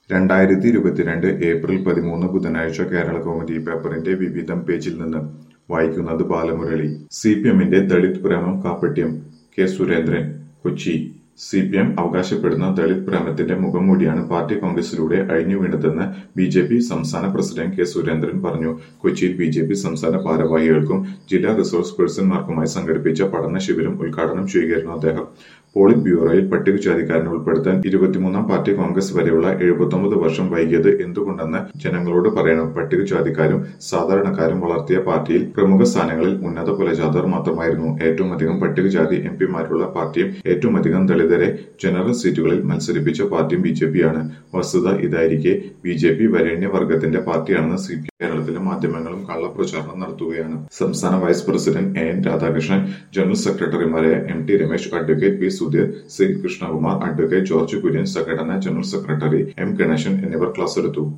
രണ്ടായിരത്തി ഇരുപത്തിരണ്ട് ഏപ്രിൽ പതിമൂന്ന് ബുധനാഴ്ച കേരള കൗമുദി പേപ്പറിന്റെ വിവിധം പേജിൽ നിന്ന് വായിക്കുന്നത് ബാലമുരളി സി പി എമ്മിന്റെ ദളിത് പ്രേമം കാപ്പട്യം K Surendran Kochi C P M അവകാശപ്പെടുന്ന ദളിത് പ്രേമത്തിന്റെ മുഖംമൂടിയാണ് പാർട്ടി കോൺഗ്രസിലൂടെ അഴിഞ്ഞു വീണതെന്ന് ബി ജെ പി സംസ്ഥാന പ്രസിഡന്റ് കെ സുരേന്ദ്രൻ പറഞ്ഞു കൊച്ചിയിൽ ബി ജെ പി സംസ്ഥാന ഭാരവാഹികൾക്കും ജില്ലാ റിസോഴ്സ് പേഴ്സൺമാർക്കുമായി സംഘടിപ്പിച്ച പഠന ശിബിരം ഉദ്ഘാടനം ചെയ്യുകയായിരുന്നു അദ്ദേഹം പോളിറ്റ് ബ്യൂറോയിൽ പട്ടികജാതിക്കാരനെ ഉൾപ്പെടുത്താൻ ഇരുപത്തിമൂന്നാം പാർട്ടി കോൺഗ്രസ് വരെയുള്ള എഴുപത്തൊമ്പത് വർഷം വൈകിയത് എന്തുകൊണ്ടെന്ന് ജനങ്ങളോട് പറയണം പട്ടികജാതിക്കാരും സാധാരണക്കാരും വളർത്തിയ പാർട്ടിയിൽ പ്രമുഖ സ്ഥാനങ്ങളിൽ ഉന്നത കുലജാതർ മാത്രമായിരുന്നു ഏറ്റവും അധികം പട്ടികജാതി എം പിമാരുള്ള പാർട്ടിയും ഏറ്റവും അധികം ദളിതരെ ജനറൽ സീറ്റുകളിൽ മത്സരിപ്പിച്ച പാർട്ടിയും ബി ജെ പിയാണ് വസ്തുത ഇതായിരിക്കെ ബി ജെ പി വരേണ്യവർഗത്തിന്റെ പാർട്ടിയാണെന്ന് സി പി കേരളത്തിലെ മാധ്യമങ്ങളും കള്ളപ്രചാരണം നടത്തുകയാണ് സംസ്ഥാന vice president A N Radhakrishnan general സെക്രട്ടറിമാരായ M T Ramesh advocate P Sudheer C Krishnakumar advocate George Kurian സംഘടനാ ജനറൽ സെക്രട്ടറി എം ഗണേശൻ എന്നിവർ ക്ലാസ് എടുത്തു